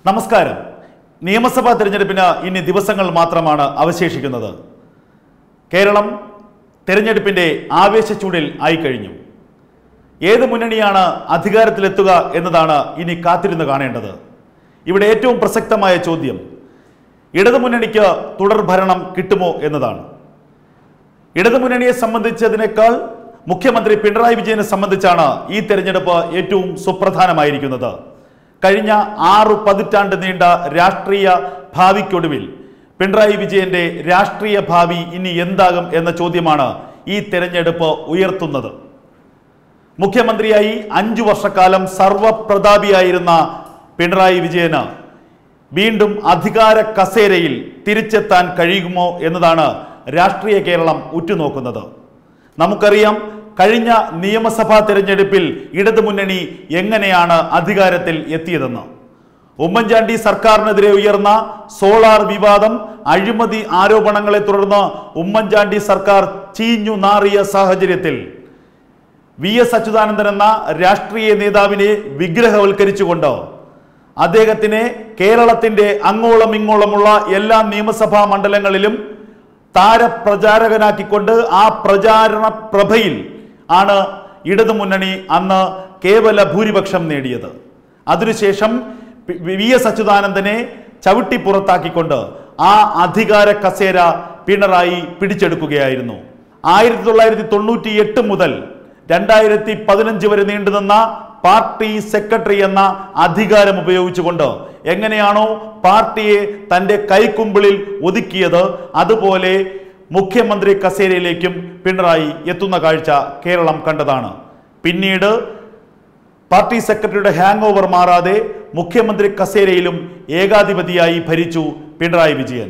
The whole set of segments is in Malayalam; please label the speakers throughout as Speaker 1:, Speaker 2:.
Speaker 1: നമസ്കാരം നിയമസഭാ തെരഞ്ഞെടുപ്പിന് ഇനി ദിവസങ്ങൾ മാത്രമാണ് അവശേഷിക്കുന്നത് കേരളം തെരഞ്ഞെടുപ്പിന്റെ ആവേശച്ചൂടിൽ ആയിക്കഴിഞ്ഞു ഏത് മുന്നണിയാണ് അധികാരത്തിലെത്തുക എന്നതാണ് ഇനി കാത്തിരുന്ന് കാണേണ്ടത് ഇവിടെ ഏറ്റവും പ്രസക്തമായ ചോദ്യം ഇടതുമുന്നണിക്ക് തുടർ ഭരണം കിട്ടുമോ എന്നതാണ് ഇടതുമുന്നണിയെ സംബന്ധിച്ചതിനേക്കാൾ മുഖ്യമന്ത്രി പിണറായി വിജയനെ സംബന്ധിച്ചാണ് ഈ തെരഞ്ഞെടുപ്പ് ഏറ്റവും സുപ്രധാനമായിരിക്കുന്നത് കഴിഞ്ഞ ആറു പതിറ്റാണ്ട് നീണ്ട രാഷ്ട്രീയ ഭാവിക്കൊടുവിൽ പിണറായി വിജയന്റെ രാഷ്ട്രീയ ഭാവി ഇനി എന്താകും എന്ന ചോദ്യമാണ് ഈ തെരഞ്ഞെടുപ്പ് ഉയർത്തുന്നത് മുഖ്യമന്ത്രിയായി അഞ്ചു വർഷക്കാലം സർവപ്രതാപിയായിരുന്ന പിണറായി വിജയന് വീണ്ടും അധികാര കസേരയിൽ തിരിച്ചെത്താൻ കഴിയുമോ എന്നതാണ് രാഷ്ട്രീയ കേരളം ഉറ്റുനോക്കുന്നത് നമുക്കറിയാം കഴിഞ്ഞ നിയമസഭാ തെരഞ്ഞെടുപ്പിൽ ഇടതുമുന്നണി എങ്ങനെയാണ് അധികാരത്തിൽ എത്തിയതെന്ന് ഉമ്മൻചാണ്ടി സർക്കാരിനെതിരെ ഉയർന്ന സോളാർ വിവാദം അഴിമതി ആരോപണങ്ങളെ തുടർന്ന് ഉമ്മൻചാണ്ടി സർക്കാർ ചീഞ്ഞു നാറിയ സാഹചര്യത്തിൽ വി എസ് അച്യുതാനന്ദൻ എന്ന രാഷ്ട്രീയ നേതാവിനെ വിഗ്രഹവൽക്കരിച്ചുകൊണ്ട് അദ്ദേഹത്തിനെ കേരളത്തിന്റെ അങ്ങോളം ഇങ്ങോളമുള്ള എല്ലാ നിയമസഭാ മണ്ഡലങ്ങളിലും താരപ്രചാരകനാക്കിക്കൊണ്ട് ആ പ്രചാരണ പ്രഭയിൽ ആണ് ഇടതുമുന്നണി അന്ന് കേവല ഭൂരിപക്ഷം നേടിയത് അതിനുശേഷം പി- വി എസ് അച്യുതാനന്ദനെ ചവിട്ടി പുറത്താക്കിക്കൊണ്ട് ആ അധികാര കസേര പിണറായി പിടിച്ചെടുക്കുകയായിരുന്നു ആയിരത്തി തൊള്ളായിരത്തി തൊണ്ണൂറ്റി എട്ട് മുതൽ രണ്ടായിരത്തി പതിനഞ്ച് വരെ നീണ്ടുനിന്ന പാർട്ടി സെക്രട്ടറി എന്ന അധികാരം ഉപയോഗിച്ചുകൊണ്ട് എങ്ങനെയാണോ പാർട്ടിയെ തന്റെ കൈക്കുമ്പിളിൽ ഒതുക്കിയത് അതുപോലെ മുഖ്യമന്ത്രി കസേരയിലേക്കും പിണറായി എത്തുന്ന കാഴ്ച കേരളം കണ്ടതാണ് പിന്നീട് പാർട്ടി സെക്രട്ടറിയുടെ ഹാങ് ഓവർ മാറാതെ മുഖ്യമന്ത്രി കസേരയിലും ഏകാധിപതിയായി ഭരിച്ചു Pinarayi Vijayan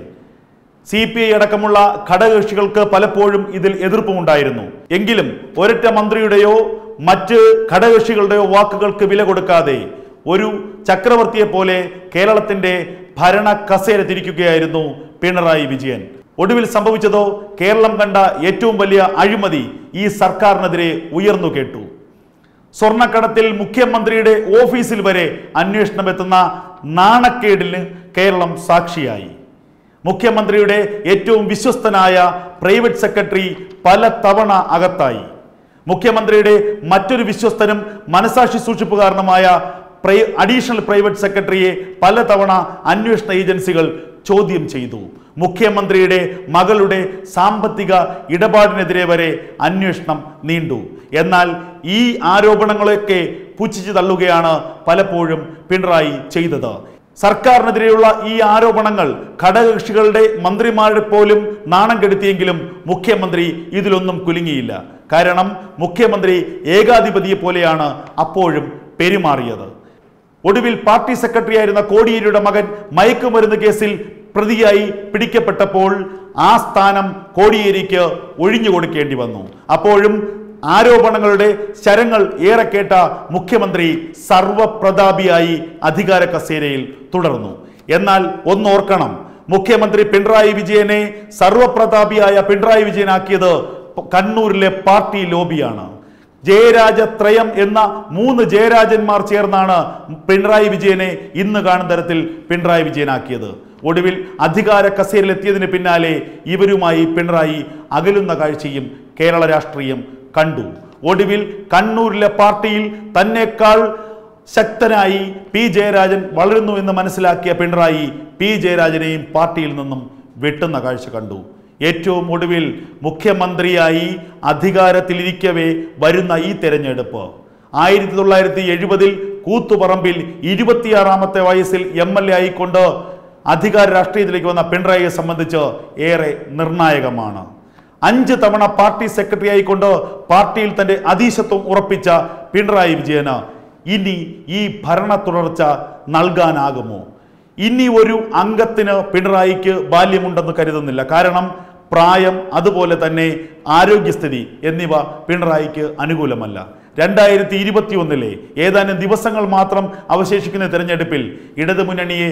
Speaker 1: C P I അടക്കമുള്ള ഘടകകക്ഷികൾക്ക് പലപ്പോഴും ഇതിൽ എതിർപ്പുമുണ്ടായിരുന്നു എങ്കിലും ഒരൊറ്റ മന്ത്രിയുടെയോ മറ്റ് ഘടകകക്ഷികളുടെയോ വാക്കുകൾക്ക് വില കൊടുക്കാതെ ഒരു ചക്രവർത്തിയെ പോലെ കേരളത്തിന്റെ ഭരണ കസേര തിരിക്കുകയായിരുന്നു പിണറായി വിജയൻ ഒടുവിൽ സംഭവിച്ചതോ കേരളം കണ്ട ഏറ്റവും വലിയ അഴിമതി ഈ സർക്കാരിനെതിരെ ഉയർന്നു കേട്ടു സ്വർണ്ണക്കടത്തിൽ മുഖ്യമന്ത്രിയുടെ ഓഫീസിൽ വരെ അന്വേഷണം എത്തുന്ന നാണക്കേടിന് കേരളം സാക്ഷിയായി മുഖ്യമന്ത്രിയുടെ ഏറ്റവും വിശ്വസ്തനായ പ്രൈവറ്റ് സെക്രട്ടറി പല തവണ അകത്തായി മുഖ്യമന്ത്രിയുടെ മറ്റൊരു വിശ്വസ്തനും മനസാക്ഷി സൂക്ഷിപ്പുകാരനുമായ പ്രൈ അഡീഷണൽ പ്രൈവറ്റ് സെക്രട്ടറിയെ പലതവണ അന്വേഷണ ഏജൻസികൾ ചോദ്യം ചെയ്തു മുഖ്യമന്ത്രിയുടെ മകളുടെ സാമ്പത്തിക ഇടപാടിനെതിരെ വരെ അന്വേഷണം നീണ്ടു എന്നാൽ ഈ ആരോപണങ്ങളെയൊക്കെ പുച്ഛിച്ചു തള്ളുകയാണ് പലപ്പോഴും പിണറായി ചെയ്തത് സർക്കാരിനെതിരെയുള്ള ഈ ആരോപണങ്ങൾ ഘടകകക്ഷികളുടെ മന്ത്രിമാരെ പോലും നാണം കെടുത്തിയെങ്കിലും മുഖ്യമന്ത്രി ഇതിലൊന്നും കുലുങ്ങിയില്ല കാരണം മുഖ്യമന്ത്രി ഏകാധിപതിയെ പോലെയാണ് അപ്പോഴും പെരുമാറിയത് ഒടുവിൽ പാർട്ടി സെക്രട്ടറി ആയിരുന്ന കോടിയേരിയുടെ മകൻ മയക്കുമരുന്ന് കേസിൽ പ്രതിയായി പിടിക്കപ്പെട്ടപ്പോൾ ആ സ്ഥാനം കോടിയേരിക്ക് ഒഴിഞ്ഞു കൊടുക്കേണ്ടി വന്നു അപ്പോഴും ആരോപണങ്ങളുടെ ശരങ്ങൾ ഏറെ കേട്ട മുഖ്യമന്ത്രി സർവപ്രതാപിയായി അധികാര കസേരയിൽ തുടർന്നു എന്നാൽ ഒന്നോർക്കണം മുഖ്യമന്ത്രി പിണറായി വിജയനെ സർവപ്രതാപിയായ പിണറായി വിജയനാക്കിയത് കണ്ണൂരിലെ പാർട്ടി ലോബിയാണ് ജയരാജത്രയം എന്ന മൂന്ന് ജയരാജന്മാർ ചേർന്നാണ് പിണറായി വിജയനെ ഇന്ന് കാണുന്ന തരത്തിൽ പിണറായി വിജയനാക്കിയത് ഒടുവിൽ അധികാര കസേരയിലെത്തിയതിന് പിന്നാലെ ഇവരുമായി പിണറായി അകലുന്ന കാഴ്ചയും കേരള രാഷ്ട്രീയം കണ്ടു ഒടുവിൽ കണ്ണൂരിലെ പാർട്ടിയിൽ തന്നെക്കാൾ ശക്തനായി പി ജയരാജൻ വളരുന്നു എന്ന് മനസ്സിലാക്കിയ പിണറായി പി ജയരാജനെയും പാർട്ടിയിൽ നിന്നും വെട്ടുന്ന കാഴ്ച കണ്ടു ഏറ്റവും ഒടുവിൽ മുഖ്യമന്ത്രിയായി അധികാരത്തിലിരിക്കവേ വരുന്ന ഈ തെരഞ്ഞെടുപ്പ് ആയിരത്തി തൊള്ളായിരത്തി എഴുപതിൽ കൂത്തുപറമ്പിൽ ഇരുപത്തിയാറാമത്തെ വയസ്സിൽ എം എൽ എ ആയിക്കൊണ്ട് അധികാര രാഷ്ട്രീയത്തിലേക്ക് വന്ന പിണറായിയെ സംബന്ധിച്ച് ഏറെ നിർണായകമാണ് അഞ്ച് തവണ പാർട്ടി സെക്രട്ടറി ആയിക്കൊണ്ട് പാർട്ടിയിൽ തന്റെ അധീശത്വം ഉറപ്പിച്ച പിണറായി വിജയന് ഇനി ഈ ഭരണ തുടർച്ച നൽകാനാകുമോ ഇനി ഒരു അംഗത്തിന് പിണറായിക്ക് ബാല്യമുണ്ടെന്ന് കരുതുന്നില്ല കാരണം പ്രായം അതുപോലെ തന്നെ ആരോഗ്യസ്ഥിതി എന്നിവ പിണറായിക്ക് അനുകൂലമല്ല രണ്ടായിരത്തി ഇരുപത്തി ഒന്നിലെ ഏതാനും ദിവസങ്ങൾ മാത്രം അവശേഷിക്കുന്ന തെരഞ്ഞെടുപ്പിൽ ഇടതുമുന്നണിയെ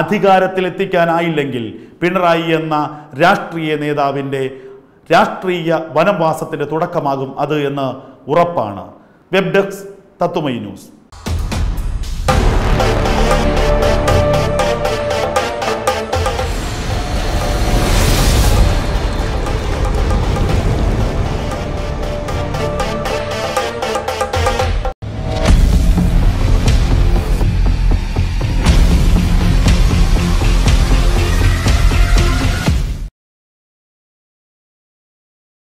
Speaker 1: അധികാരത്തിലെത്തിക്കാനായില്ലെങ്കിൽ പിണറായി എന്ന രാഷ്ട്രീയ നേതാവിൻ്റെ രാഷ്ട്രീയ വനവാസത്തിന്റെ തുടക്കമാകും അത് എന്ന് ഉറപ്പാണ് വെബ് ഡെസ്ക് തത്വമൈ ന്യൂസ്